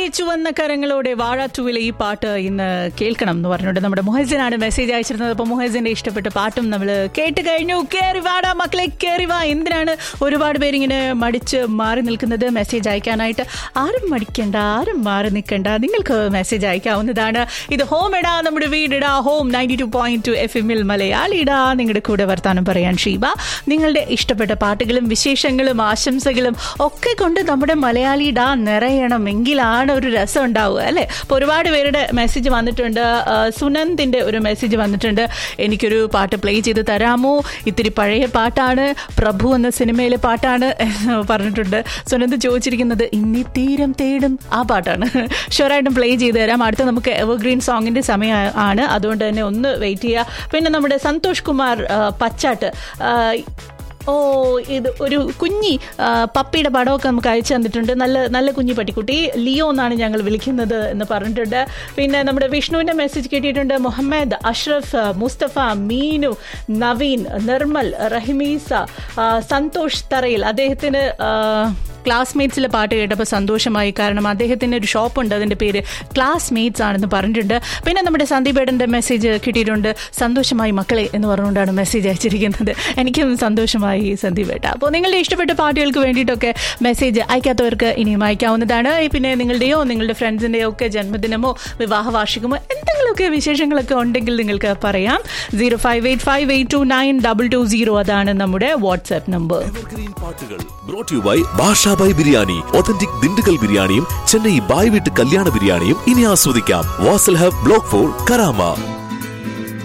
ചുവന്ന കരങ്ങളോടെ വാഴ ടൂവിലെ ഈ പാട്ട് ഇന്ന് കേൾക്കണം എന്ന് പറഞ്ഞുകൊണ്ട് നമ്മുടെ മുഹസിനാണ് മെസ്സേജ് അയച്ചിരുന്നത് അപ്പോൾ മുഹസിന്റെ ഇഷ്ടപ്പെട്ട പാട്ടും നമ്മൾ കേട്ട് കഴിഞ്ഞു കേറി വാടാ മക്കളെ കേറി വാ എന്തിനാണ് ഒരുപാട് പേരിങ്ങനെ മടിച്ച് മാറി നിൽക്കുന്നത് മെസ്സേജ് അയക്കാനായിട്ട് ആരും മടിക്കണ്ട ആരും മാറി നിൽക്കണ്ട നിങ്ങൾക്ക് മെസ്സേജ് അയക്കാവുന്നതാണ് ഇത് ഹോം ഇടാ നമ്മുടെ വീടിടാ home ninety two point two F എമ്മിൽ മലയാളിടാ നിങ്ങളുടെ കൂടെ വർത്താനം പറയാൻ ഷീബ നിങ്ങളുടെ ഇഷ്ടപ്പെട്ട പാട്ടുകളും വിശേഷങ്ങളും ആശംസകളും ഒക്കെ കൊണ്ട് നമ്മുടെ മലയാളി ഡാ നിറയണം എങ്കിലാണ് ഒരു രസം ഉണ്ടാവുക അല്ലേ അപ്പോൾ ഒരുപാട് പേരുടെ മെസ്സേജ് വന്നിട്ടുണ്ട് ആ, സുനന്ദിന്റെ ഒരു മെസ്സേജ് വന്നിട്ടുണ്ട് എനിക്കൊരു പാട്ട് പ്ലേ ചെയ്ത് തരാമോ ഇത്തിരി പഴയ പാട്ടാണ് പ്രഭു എന്ന സിനിമയിലെ പാട്ടാണ് എന്ന് പറഞ്ഞിട്ടുണ്ട് സുനന്ദ് ചോദിച്ചിരിക്കുന്നത് ഇന്നി തീരം തേടും ആ പാട്ടാണ് ഷുവറായിട്ടും പ്ലേ ചെയ്ത് തരാം അടുത്ത നമുക്ക് എവർഗ്രീൻ സോങ്ങിന്റെ സമയം ആണ് അതുകൊണ്ട് തന്നെ ഒന്ന് വെയിറ്റ് ചെയ്യുക പിന്നെ നമ്മുടെ സന്തോഷ് കുമാർ ആ, പച്ചാട്ട് ആ, ഓ ഇത് ഒരു കുഞ്ഞി ആ, പപ്പിയുടെ പടമൊക്കെ നമുക്ക് അയച്ചു തന്നിട്ടുണ്ട് നല്ല നല്ല കുഞ്ഞി പട്ടിക്കുട്ടി ലിയോ എന്നാണ് ഞങ്ങൾ വിളിക്കുന്നത് എന്ന് പറഞ്ഞിട്ടുണ്ട് പിന്നെ നമ്മുടെ വിഷ്ണുവിൻ്റെ മെസ്സേജ് കിട്ടിയിട്ടുണ്ട് മുഹമ്മദ് അഷ്റഫ് ആ, മുസ്തഫ മീനു നവീൻ നിർമ്മൽ റഹിമീസ ആ, സന്തോഷ് തറയിൽ അദ്ദേഹത്തിന് ആ, ക്ലാസ്മേറ്റ്സിലെ പാട്ട് കേട്ടപ്പോൾ സന്തോഷമായി കാരണം അദ്ദേഹത്തിന് ഒരു ഷോപ്പുണ്ട് അതിൻ്റെ പേര് ക്ലാസ്മേറ്റ്സ് ആണെന്ന് പറഞ്ഞിട്ടുണ്ട് പിന്നെ നമ്മുടെ സന്ദീപേടൻ്റെ മെസ്സേജ് കിട്ടിയിട്ടുണ്ട് സന്തോഷമായി മക്കളെ എന്ന് പറഞ്ഞുകൊണ്ടാണ് മെസ്സേജ് അയച്ചിരിക്കുന്നത് എനിക്കും സന്തോഷമായി സന്ദീപേട്ട അപ്പോൾ നിങ്ങളുടെ ഇഷ്ടപ്പെട്ട പാട്ടുകൾക്ക് വേണ്ടിയിട്ടൊക്കെ മെസ്സേജ് അയക്കാത്തവർക്ക് ഇനിയും അയക്കാവുന്നതാണ് പിന്നെ നിങ്ങളുടെയോ നിങ്ങളുടെ ഫ്രണ്ട്സിൻ്റെയോ ഒക്കെ ജന്മദിനമോ വിവാഹ വാർഷികമോ എന്തെങ്കിലുമൊക്കെ വിശേഷങ്ങളൊക്കെ ഉണ്ടെങ്കിൽ നിങ്ങൾക്ക് പറയാം zero five eight five eight two nine double two zero അതാണ് നമ്മുടെ വാട്സാപ്പ് നമ്പർ എവർഗ്രീൻ പാട്ടുകൾ brought you by Bashabhai biryani authentic Dindigul ബിരിയാണിയും ചെന്നൈ ബായ് വീട്ട് കല്യാണ ബിരിയാണിയും ഇനി ആസ്വദിക്കാം Vasal hub block four Karama